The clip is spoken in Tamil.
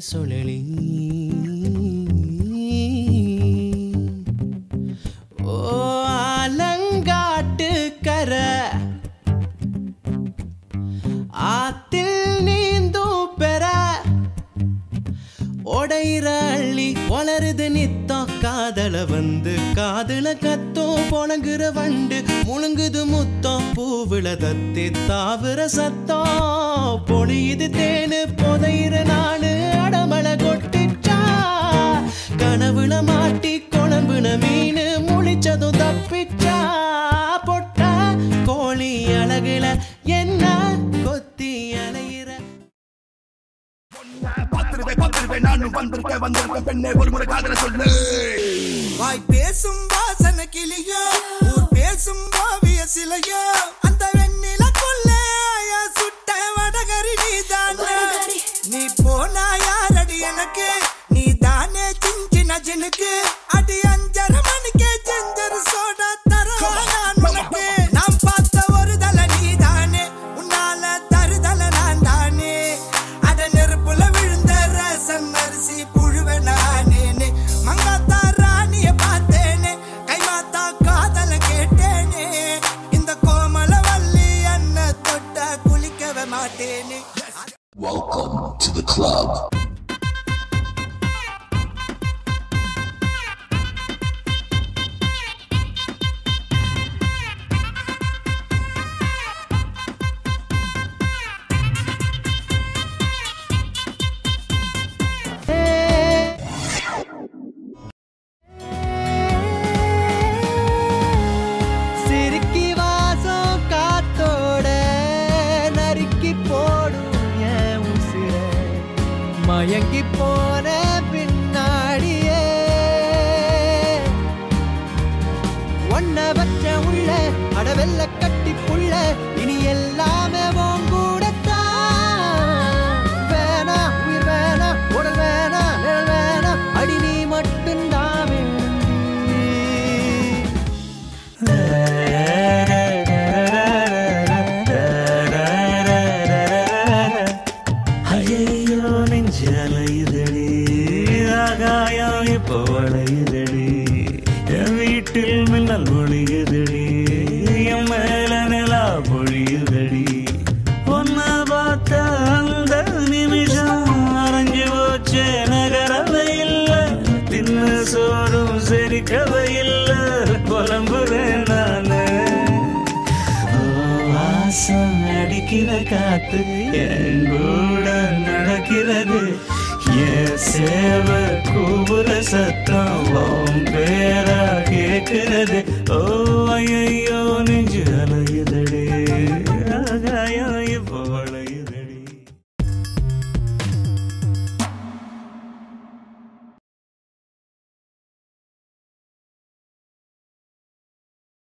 சுழலி ஓ ஆலங்காட்டு கரை ஆத்தில் நீந்தும் பெற உடையிற அள்ளி வளருது நித்தம் காதல வந்து காதுல கத்தும் பொணங்குற வண்டு முழுங்குது முத்தம் பூவுல தத்தி தாவுற சத்தம் பொழியுது தேனு புதையிற நானு அடமலை கொட்டிச்சா கனவுல மாட்டி குழம்புன மீன் முழிச்சதும் தப்பிச்சா பொட்ட கோழி அழகுல என்ன கொத்தி அலையிற பார்த்திருவேன் பார்த்திருவேன் நானும் வந்திருக்கேன் வந்திருக்கேன் பெண்ணே ஒரு முறை காதல சொல்லு வாய் பேசும் வாசன கிளியோ ஊர் பேசும் ஓவிய சிலையோ அந்த வெண்ணிலக்குள்ள சுட்ட வடகரி நீதானே நீ போனா யாரடி எனக்கு நீ தானே சின்ன ஜினுக்கு அடி அஞ்சரை மணிக்கே செஞ்சரு சோடா தரவா நான் உனக்கு நாம் பார்த்த ஒரு தல நீதானே உன்னால தருதல நான் தானே அட நெருப்புல விழுந்த ரசம் அரிசி புழுவ நானேனே மங்காத்தா ராணிய பார்த்தேனே கைமாத்தா காதல கேட்டேனே இந்த கோமல வள்ளி அண்ண தொட்ட குளிக்கவே மாட்டேனே Welcome to the club. சிறுக்கி வாசம் காத்தோட நறுக்கி போடும் என் உசிர மயங்கி போன பின்னாடியே ஒன்ன வச்ச உள்ள அடவெல்ல கட்டி புள்ள இனி எல்லாமே உன் கூடத்தான் வேணா உயிர் வேணா உடல் வேணா நிழல் வேணா அடி நீ மட்டும்தான் வேண்டி ஐயோ நெஞ்சலையுதடி ஆகாயம் இப்போ வளையுதடி என் வீட்டில் மின்னல் ஒளியுதடி என் மேல நிலா பொழியுதடி ஒன்ன பார்த்த அந்த நிமிஷம் அரைஞ்சு போச்சே நகரவை இல்லை தின்னு சோறும் செரிக்கவை இல்லை புலம்புறேன் நானு வாசம் அடிக்கிற காத்து என் கூட நடக்கிறது என் சேவ கூபுர சத்தம் உன் பேரா கேட்கிறது ஓ ஐயோ நெஞ்சு